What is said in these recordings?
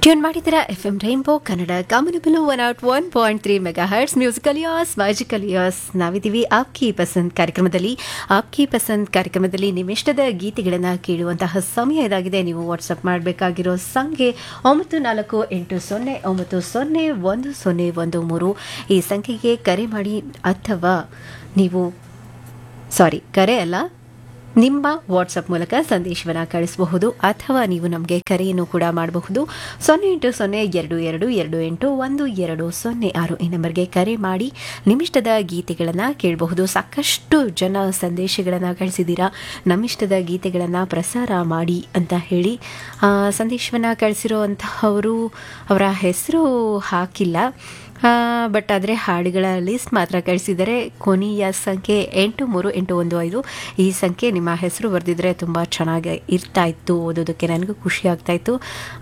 tune ಮಾಡಿದ್ದೀರಾ F M rainbow Kannada ಕಾಮನಬಲು one out one point three mega hertz musical as magical as ನಾವಿದ್ದೀವಿ ಆಪ್ಕಿ ಪಸಂದ್ ಕಾರ್ಯಕ್ರಮದಲ್ಲಿ ಆಪ್ಕಿ ಪಸಂದ್ ಕಾರ್ಯಕ್ರಮದಲ್ಲಿ ನಿಮ್ಮಿಷ್ಟದ ಗೀತೆಗಳನ್ನು ಕೇಳುವಂತಹ ಸಮಯ ಇದಾಗಿದೆ ನೀವು ವಾಟ್ಸಪ್ ಮಾಡಬೇಕಾಗಿರೋ ಸಂಖ್ಯೆ ಒಂಬತ್ತು ನಾಲ್ಕು ಎಂಟು ಸೊನ್ನೆ ಒಂಬತ್ತು ಸೊನ್ನೆ ಒಂದು ಸೊನ್ನೆ ಒಂದು ಮೂರು ಈ ಸಂಖ್ಯೆಗೆ ಕರೆ ಮಾಡಿ ಅಥವಾ ನೀವು ಸಾರಿ ಕರೆ ಅಲ್ಲ ನಿಮ್ಮ ವಾಟ್ಸಪ್ ಮೂಲಕ ಸಂದೇಶವನ್ನು ಕಳಿಸಬಹುದು ಅಥವಾ ನೀವು ನಮಗೆ ಕರೆಯನ್ನು ಕೂಡ ಮಾಡಬಹುದು ಸೊನ್ನೆ ಎಂಟು ಸೊನ್ನೆ ಎರಡು ಎರಡು ಎರಡು ಎಂಟು ಒಂದು ಎರಡು ಸೊನ್ನೆ ಆರು ಈ ನಂಬರ್ಗೆ ಕರೆ ಮಾಡಿ ನಿಮ್ಮಿಷ್ಟದ ಗೀತೆಗಳನ್ನು ಕೇಳಬಹುದು ಸಾಕಷ್ಟು ಜನ ಸಂದೇಶಗಳನ್ನು ಕಳಿಸಿದ್ದೀರಾ ನಮ್ಮಿಷ್ಟದ ಗೀತೆಗಳನ್ನು ಪ್ರಸಾರ ಮಾಡಿ ಅಂತ ಹೇಳಿ ಸಂದೇಶವನ್ನು ಕಳಿಸಿರುವಂತಹವರು ಅವರ ಹೆಸರು ಹಾಕಿಲ್ಲ ಬಟ್ ಆದರೆ ಹಾಡುಗಳ ಲಿಸ್ಟ್ ಮಾತ್ರ ಕಳಿಸಿದರೆ ಕೊನೆಯ ಸಂಖ್ಯೆ ಎಂಟು ಮೂರು ಎಂಟು ಒಂದು ಐದು ಈ ಸಂಖ್ಯೆ ನಿಮ್ಮ ಹೆಸರು ಬರೆದಿದ್ರೆ ತುಂಬ ಚೆನ್ನಾಗಿ ಇರ್ತಾ ಇತ್ತು ಓದೋದಕ್ಕೆ ನನಗೂ ಖುಷಿ ಆಗ್ತಾ ಇತ್ತು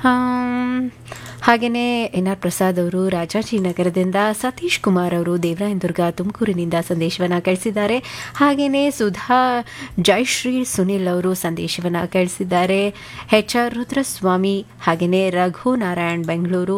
ಹಾಗೆಯೇ ಎನ್ ಆರ್ ಪ್ರಸಾದ್ ಅವರು ರಾಜಾಜಿನಗರದಿಂದ ಸತೀಶ್ ಕುಮಾರ್ ಅವರು ದೇವರಾಯನದುರ್ಗ ತುಮಕೂರಿನಿಂದ ಸಂದೇಶವನ್ನು ಕಳಿಸಿದ್ದಾರೆ ಹಾಗೆಯೇ ಸುಧಾ ಜಯಶ್ರೀ ಸುನಿಲ್ ಅವರು ಸಂದೇಶವನ್ನು ಕಳಿಸಿದ್ದಾರೆ ಎಚ್ ಆರ್ ರುದ್ರಸ್ವಾಮಿ ಹಾಗೆಯೇ ರಘು ನಾರಾಯಣ್ ಬೆಂಗಳೂರು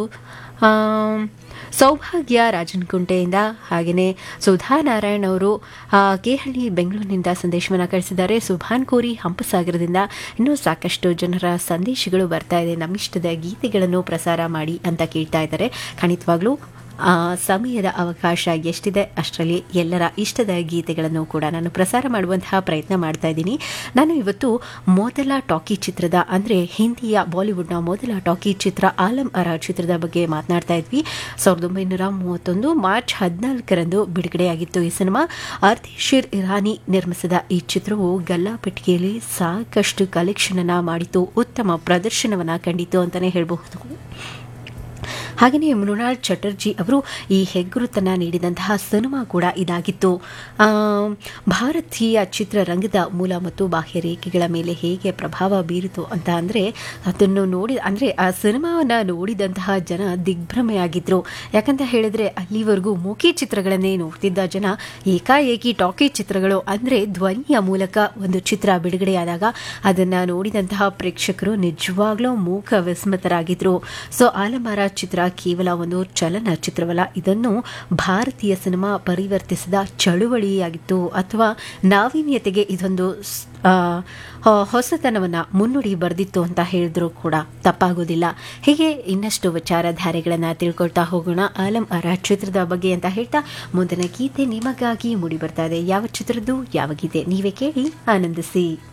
ಸೌಭಾಗ್ಯ ರಾಜನಕುಂಟೆಯಿಂದ ಹಾಗೆಯೇ ಸುಧಾ ನಾರಾಯಣ್ ಅವರು ಕೇಹಳ್ಳಿ ಬೆಂಗಳೂರಿನಿಂದ ಸಂದೇಶವನ್ನು ಕಳಿಸಿದ್ದಾರೆ ಸುಭಾನ್ ಕೋರಿ ಹಂಪಸಾಗರದಿಂದ ಇನ್ನೂ ಸಾಕಷ್ಟು ಜನರ ಸಂದೇಶಗಳು ಬರ್ತಾ ಇದೆ ನಮ್ಮಿಷ್ಟದ ಗೀತೆಗಳನ್ನು ಪ್ರಸಾರ ಮಾಡಿ ಅಂತ ಕೇಳ್ತಾ ಇದ್ದಾರೆ ಖಂಡಿತವಾಗ್ಲೂ ಸಮಯದ ಅವಕಾಶ ಎಷ್ಟಿದೆ ಅಷ್ಟರಲ್ಲಿ ಎಲ್ಲರ ಇಷ್ಟದ ಗೀತೆಗಳನ್ನು ಕೂಡ ನಾನು ಪ್ರಸಾರ ಮಾಡುವಂತಹ ಪ್ರಯತ್ನ ಮಾಡ್ತಾ ಇದ್ದೀನಿ ನಾನು ಇವತ್ತು ಮೊದಲ ಟಾಕಿ ಚಿತ್ರದ ಅಂದರೆ ಹಿಂದಿಯ ಬಾಲಿವುಡ್ನ ಮೊದಲ ಟಾಕಿ ಚಿತ್ರ ಆಲಂ ಅರ ಚಿತ್ರದ ಬಗ್ಗೆ ಮಾತನಾಡ್ತಾ ಇದ್ವಿ ಸಾವಿರದ ಒಂಬೈನೂರ ಮೂವತ್ತೊಂದು ಮಾರ್ಚ್ ಹದಿನಾಲ್ಕರಂದು ಬಿಡುಗಡೆಯಾಗಿತ್ತು ಈ ಸಿನಿಮಾ ಅರ್ತಿಶಿರ್ ಇರಾನಿ ನಿರ್ಮಿಸಿದ ಈ ಚಿತ್ರವು ಗಲ್ಲಾಪೆಟ್ಟಿಗೆಯಲ್ಲಿ ಸಾಕಷ್ಟು ಕಲೆಕ್ಷನ್ ಅನ್ನ ಮಾಡಿತು ಉತ್ತಮ ಪ್ರದರ್ಶನವನ್ನ ಕಂಡಿತು ಅಂತಲೇ ಹೇಳಬಹುದು ಹಾಗೆಯೇ ಮೃಣಾಲ್ ಚಟರ್ಜಿ ಅವರು ಈ ಹೆಗ್ಗುರುತನ್ನು ನೀಡಿದಂತಹ ಸಿನಿಮಾ ಕೂಡ ಇದಾಗಿತ್ತು ಭಾರತೀಯ ಚಿತ್ರರಂಗದ ಮೂಲ ಮತ್ತು ಬಾಹ್ಯ ರೇಖೆಗಳ ಮೇಲೆ ಹೇಗೆ ಪ್ರಭಾವ ಬೀರಿತು ಅಂತ ಅಂದರೆ ಅದನ್ನು ನೋಡಿ ಅಂದರೆ ಆ ಸಿನಿಮಾವನ್ನು ನೋಡಿದಂತಹ ಜನ ದಿಗ್ಭ್ರಮೆಯಾಗಿದ್ದರು ಯಾಕಂತ ಹೇಳಿದ್ರೆ ಅಲ್ಲಿವರೆಗೂ ಮೂಕಿ ಚಿತ್ರಗಳನ್ನೇ ನೋಡ್ತಿದ್ದ ಜನ ಏಕಾಏಕಿ ಟಾಕಿ ಚಿತ್ರಗಳು ಅಂದರೆ ಧ್ವನಿಯ ಮೂಲಕ ಒಂದು ಚಿತ್ರ ಬಿಡುಗಡೆಯಾದಾಗ ಅದನ್ನು ನೋಡಿದಂತಹ ಪ್ರೇಕ್ಷಕರು ನಿಜವಾಗ್ಲೂ ಮೂಕ ವಿಸ್ಮತರಾಗಿದ್ದರು ಸೊ ಆಲಮರ ಚಿತ್ರ ಕೇವಲ ಒಂದು ಚಲನಚಿತ್ರವಲ್ಲ ಇದನ್ನು ಭಾರತೀಯ ಸಿನಿಮಾ ಪರಿವರ್ತಿಸಿದ ಚಳುವಳಿಯಾಗಿತ್ತು ಅಥವಾ ನಾವೀನ್ಯತೆಗೆ ಇದೊಂದು ಹೊಸತನವನ್ನು ಮುನ್ನುಡಿ ಬರೆದಿತ್ತು ಅಂತ ಹೇಳಿದ್ರು ಕೂಡ ತಪ್ಪಾಗೋದಿಲ್ಲ ಹೀಗೆ ಇನ್ನಷ್ಟು ವಿಚಾರಧಾರೆಗಳನ್ನು ತಿಳ್ಕೊಳ್ತಾ ಹೋಗೋಣ ಆಲಂ ಅರ ಚಿತ್ರದ ಬಗ್ಗೆ ಅಂತ ಹೇಳ್ತಾ ಮುಂದಿನ ಗೀತೆ ನಿಮಗಾಗಿ ಮೂಡಿ ಬರ್ತಾ ಇದೆ ಯಾವ ಚಿತ್ರದ್ದು ಯಾವ ಗೀತೆ ನೀವೇ ಕೇಳಿ ಆನಂದಿಸಿ